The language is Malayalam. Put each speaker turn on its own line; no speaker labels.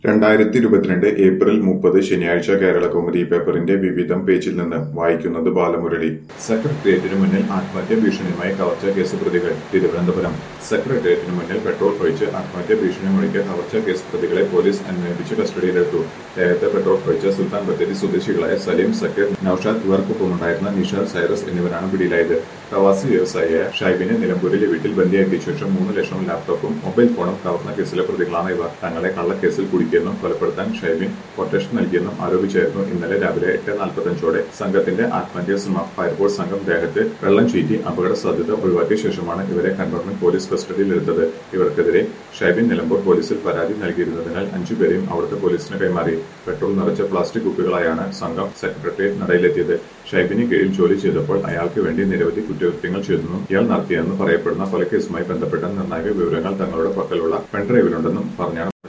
രണ്ടായിരത്തി ഇരുപത്തിരണ്ട് ഏപ്രിൽ മുപ്പത് ശനിയാഴ്ച കേരള കൗമുദി പേപ്പറിന്റെ വിവിധം പേജിൽ നിന്ന് വായിക്കുന്നത് ബാലമുരളി സെക്രട്ടേറിയറ്റിന് മുന്നിൽ ആത്മഹത്യ ഭീഷണിയുമായി കവർച്ച കേസ് പ്രതികൾ തിരുവനന്തപുരം സെക്രട്ടേറിയറ്റിന് മുന്നിൽ പെട്രോൾ ഒഴിച്ച് ആത്മഹത്യ ഭീഷണി മുഴക്കിയ കവർച്ച കേസ് പ്രതികളെ പോലീസ് അന്വേഷിച്ച് കസ്റ്റഡിയിലെടുത്തു നേരത്തെ പെട്രോൾ ഒഴിച്ച സുൽത്താൻ ബത്തേരി സ്വദേശികളായ സലീം സക്കീർ നൌഷാദ് ഇവർക്കൊപ്പമുണ്ടായിരുന്ന നിഷാദ് സൈറസ് എന്നിവരാണ് പിടിയിലായത് പ്രവാസി വ്യവസായിയായ ഷൈബിനെ നിലമ്പൂരിലെ വീട്ടിൽ ബന്ദിയാക്കിയ ശേഷം മൂന്ന് ലക്ഷം ലാപ്ടോപ്പും മൊബൈൽ ഫോണും കവർന്ന കേസിലെ പ്രതികളാണ് ഇവർ തങ്ങളെ കള്ളക്കേസിൽ കുടുക്കിയെന്നും കൊലപ്പെടുത്താൻ ഷൈബിൻ കൊട്ടേഷൻ നൽകിയെന്നും ആരോപിച്ചായിരുന്നു ഇന്നലെ രാവിലെ എട്ട് നാൽപ്പത്തഞ്ചോടെ സംഘത്തിന്റെ ആത്മഹത്യാ ശ്രമം ഫയർഫോഴ്സ് സംഘം ദേഹത്ത് വെള്ളം ചീറ്റി അപകട സാധ്യത ഒഴിവാക്കിയ ശേഷമാണ് ഇവരെ കന്റോൺമെന്റ് പോലീസ് കസ്റ്റഡിയിലെടുത്തത് ഇവർക്കെതിരെ ഷൈബിൻ നിലമ്പൂർ പോലീസിൽ പരാതി നൽകിയിരുന്നതിനാൽ അഞ്ചുപേരെയും അവിടുത്തെ പോലീസിന് കൈമാറി പെട്രോൾ നിറച്ച പ്ലാസ്റ്റിക് കുപ്പികളായാണ് സംഘം സെക്രട്ടേറിയറ്റ് നടയിലെത്തിയത് ഷൈബിന് കീഴിൽ ജോലി ചെയ്തപ്പോൾ അയാൾക്ക് വേണ്ടി നിരവധി കുറ്റകൃത്യങ്ങൾ ചെയ്തെന്നും ഇയാൾ നടത്തിയെന്ന് പറയപ്പെടുന്ന കൊലക്കേസുമായി ബന്ധപ്പെട്ട നിർണായക വിവരങ്ങൾ തങ്ങളുടെ പക്കലുള്ള പെൺഡ്രൈവിലുണ്ടെന്നും പറഞ്ഞാണ്